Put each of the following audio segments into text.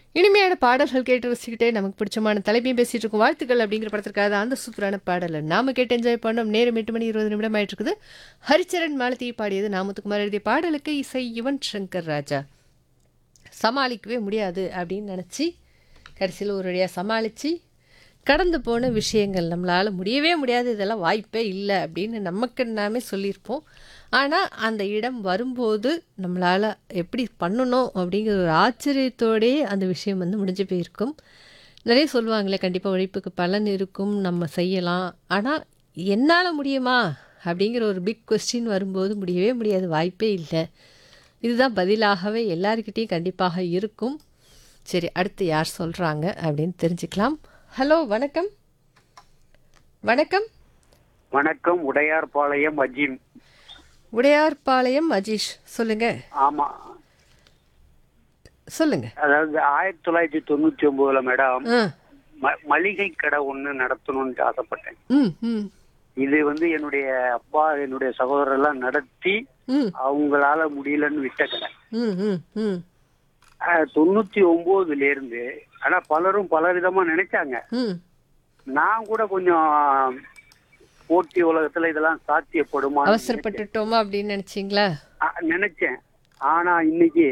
இனிமையான பாடல்கள் கேட்டு ரசிச்சுக்கிட்டே நமக்கு பிடிச்சமான தலைப்பையும் பேசிட்டு இருக்கும் வாழ்த்துக்கள் அப்படிங்கிற படத்திற்காக அந்த சூப்பரான பாடலை நாம கேட்டு என்ஜாய் பண்ணோம் நேரம் எட்டு மணி இருபது நிமிடம் ஆயிட்டு இருக்குது ஹரிச்சரன் மாலதி பாடியது நாமத்துக்குமார் எழுதிய பாடலுக்கு இசை யுவன் சங்கர் ராஜா சமாளிக்கவே முடியாது அப்படின்னு நினச்சி கடைசியில் ஒரு வழியாக சமாளித்து கடந்து போன விஷயங்கள் நம்மளால் முடியவே முடியாது இதெல்லாம் வாய்ப்பே இல்லை அப்படின்னு நமக்கு நாமே சொல்லியிருப்போம் ஆனால் அந்த இடம் வரும்போது நம்மளால் எப்படி பண்ணணும் அப்படிங்கிற ஒரு ஆச்சரியத்தோடயே அந்த விஷயம் வந்து முடிஞ்சு போயிருக்கும் நிறைய சொல்லுவாங்களே கண்டிப்பாக உழைப்புக்கு பலன் இருக்கும் நம்ம செய்யலாம் ஆனால் என்னால் முடியுமா அப்படிங்கிற ஒரு பிக் கொஸ்டின் வரும்போது முடியவே முடியாது வாய்ப்பே இல்லை இதுதான் பதிலாகவே எல்லாருக்கிட்டேயும் கண்டிப்பாக இருக்கும் சரி அடுத்து யார் சொல்கிறாங்க அப்படின்னு தெரிஞ்சுக்கலாம் ஹலோ வணக்கம் வணக்கம் வணக்கம் உடையார்பாளையம் அஜீம் உடையார்பாளையம் அஜீஷ் சொல்லுங்க ஆமா சொல்லுங்க அதாவது ஆயிரத்தி தொள்ளாயிரத்தி தொண்ணூத்தி ஒன்பதுல மேடம் ஆ ம- மளிகை கடை ஒண்ணு நடத்தணும்னு ஆசைப்பட்டேன் ம் ம் இது வந்து என்னுடைய அப்பா என்னுடைய சகோதரர் எல்லாம் நடத்தி ம் அவங்களால முடியலன்னு விட்ட கடை ம் ம் ம் ஆஹ், தொண்ணூத்தி ஒன்பதுல இருந்து ஆனா பலரும் பல விதமா நினைச்சாங்க ம் நான் கூட கொஞ்சம் போட்டி உலகத்துல இதெல்லாம் சாத்தியப்படுமா அவசரப்பட்டுட்டோமா அப்படின்னு நினச்சிங்களா நினைச்சேன் ஆனா இன்னைக்கு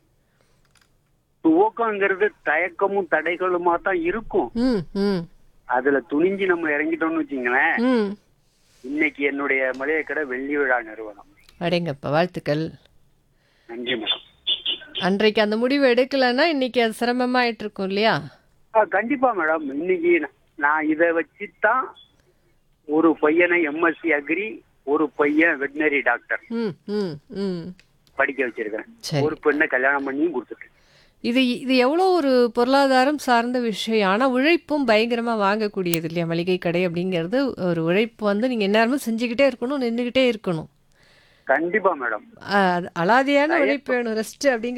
துவக்கங்கிறது தயக்கமும் தடைகளுமா தான் இருக்கும் ம் ம் அதுல துணிஞ்சு நம்ம இறங்கிட்டோம்னு வச்சுங்களேன் ம் இன்னைக்கு என்னுடைய மளிகை கடை வெள்ளி விழா நிறுவனம் அடேங்கப்பா வாழ்த்துக்கள் நன்றி மேடம் அன்றைக்கு அந்த முடிவு எடுக்கலைன்னா இன்னைக்கு அது சிரமமாயிட்டு இருக்கும் இல்லையா ஆ, கண்டிப்பா மேடம் இன்னைக்கு ந- நான் இதை வச்சுதான் ஒரு பையனை எம்எஸ்சி அக்ரி ஒரு பையன் வெட்டினரி டாக்டர் ம் ம் ம் படிக்க வச்சிருக்கேன் சரி ஒரு பெண்ணை கல்யாணம் பண்ணியும் கொடுத்துட்டேன் இது இது எவ்வளோ ஒரு பொருளாதாரம் சார்ந்த விஷயம் ஆனால் உழைப்பும் பயங்கரமாக வாங்கக்கூடியது இல்லையா மளிகை கடை அப்படிங்கிறது ஒரு உழைப்பு வந்து நீங்கள் எந்நேரமும் செஞ்சுக்கிட்டே இருக்கணும் நின்றுக்கிட்டே இருக்கணும் கண்டிப்பா மேடம் அஹ், அது அலாதியான உழைப்பு வேணும் ரெஸ்ட் அப்படிங்கிற